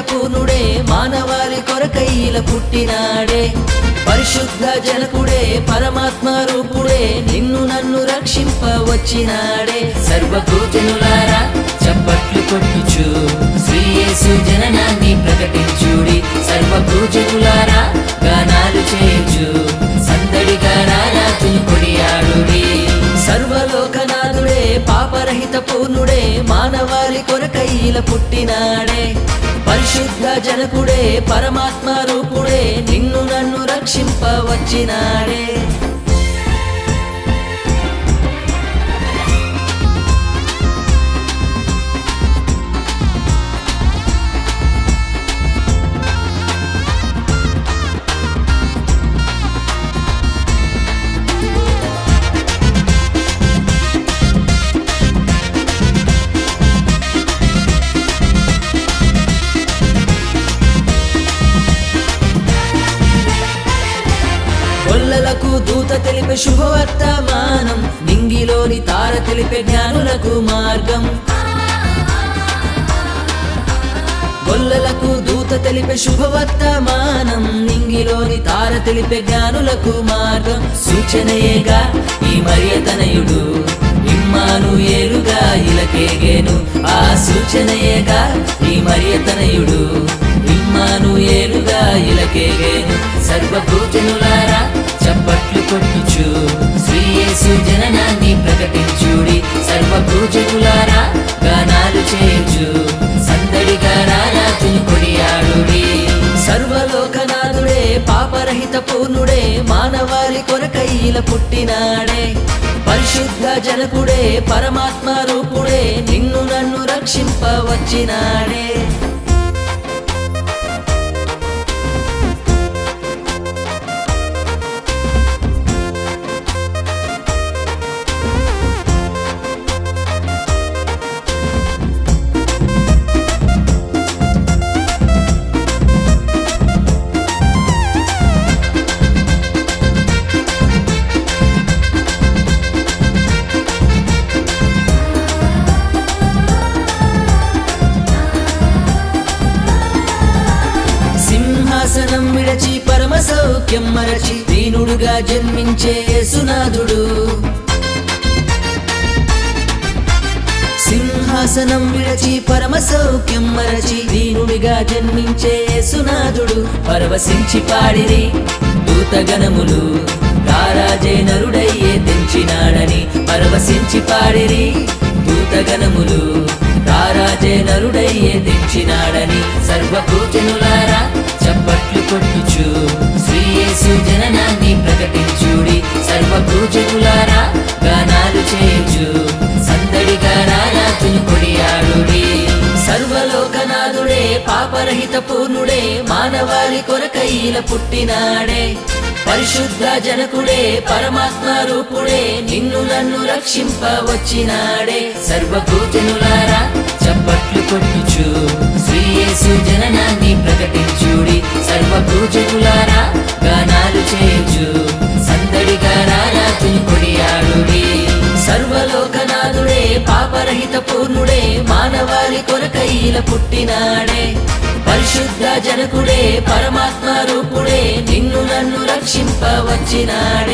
పూర్ణుడే మానవాళి కొరకై ఇలా పుట్టినాడే పరిశుద్ధ జనకుడే పరమాత్మ రూపుడే నిన్ను నన్ను రక్షింప వచ్చినాడే సర్వభూజనులారా చప్పట్లు కొట్టుచు శ్రీ యేసు జననాన్ని ప్రకటించుడి సర్వభూజనులారా గానాలు చేయుచు సందడిగా రారాజును కొడియాడుడి సర్వలోకనాథుడే పాపరహిత పూర్ణుడే మానవాళి కొరకైల పుట్టినాడే పరిశుద్ధ జనకుడే పరమాత్మ రూపుడే నిన్ను నన్ను రక్షింప వచ్చినాడే కొల్లలకు దూత తెలిపే శుభవర్తమానం నింగిలోని తార తెలిపే జ్ఞానులకు మార్గం గొల్లలకు దూత తెలిపే శుభవర్తమానం నింగిలోని తార తెలిపే జ్ఞానులకు మార్గం సూచనయేగా ఈ మరియతనయుడు ఇమ్మాను ఏలుగా ఇలకేగేను ఆ సూచనయేగా ఈ మరియతనయుడు ఇమ్మాను ఏలుగా ఇలకేగేను సర్వభూజనులారా చప్పట్లు కొట్టుచు శ్రీ యేసు జననాన్ని ప్రకటించుడి సర్వభూజనులారా గానాలు చేయుచు సందడిగా రారాజును కొడియాడుడి సర్వలోకనాథుడే పాపరహిత పూర్ణుడే మానవాళి కొరకైల పుట్టినాడే పరిశుద్ధ జనకుడే పరమాత్మ రూపుడే నిన్ను నన్ను రక్షింప వచ్చినాడే సింహాసనం విడచి పరమ సౌఖ్యం మరచి దీనుడుగా జన్మించే సునాథుడు సింహాసనం విడచి పరమ సౌఖ్యం మరచి దీనుడిగా జన్మించే సునాథుడు పరవశించి పాడిరి దూతగణములు రారాజే నరుడయ్యే తెంచినాడని పరవశించి పాడిరి దూతగణములు రారాజే నరుడయ్యే తెంచినాడని సర్వభూజనులారా చప్పట్లు కొట్టుచు శ్రీ యేసు జననాన్ని ప్రకటించుడి సర్వభూజనులారా గానాలు చేయుచు సందడిగా రారాజును కొడియాడుడి సర్వలోకనాథుడే పాపరహిత పూర్ణుడే మానవాళి కొరకైల పుట్టినాడే పరిశుద్ధ జనకుడే పరమాత్మ రూపుడే నిన్ను నన్ను రక్షింప వచ్చినాడే సర్వభూజనులారా చప్పట్లు కొట్టుచు శ్రీ యేసు జననాన్ని ప్రకటించుడి సర్వభూజనులారా గానాలు చేయుచు సందడిగా రారాజును కొడియాడుడి సర్వలోకనాథుడే పాపరహిత పూర్ణుడే మానవాళి కొరకైల పుట్టినాడే పరిశుద్ధ జనకుడే పరమాత్మ రూపుడే నిన్ను నన్ను రక్షింప వచ్చినాడే